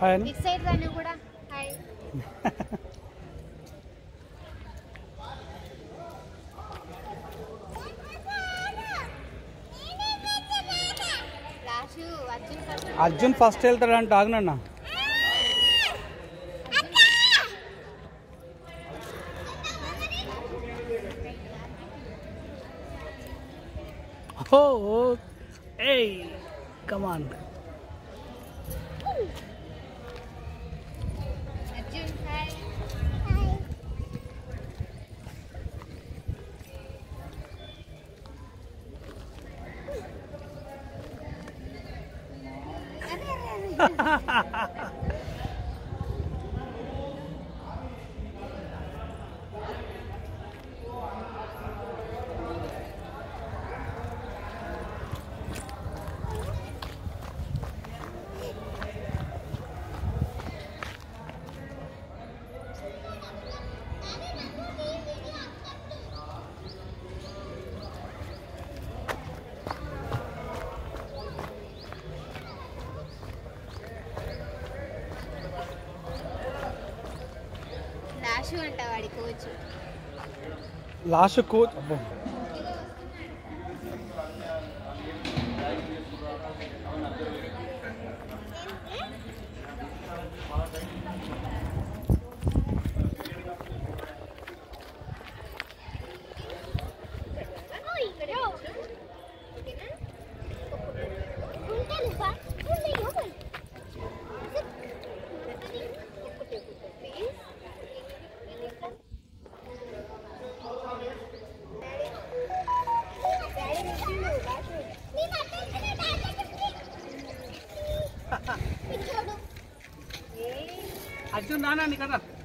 hi అని ఇటు side దాన్ని కూడా హాయ్ లాషు అర్జున్ ఫస్ట్ అర్జున్ ఫస్ట్ వెళ్తాడంట ఆగనన్న ఓ ఏయ్ కమాన్ అర్జున్ హాయ్ లాషు అంట వాడి కోచ్ లాస్ట్ కోచ్ అబ్బో అర్జున్ నానా కదా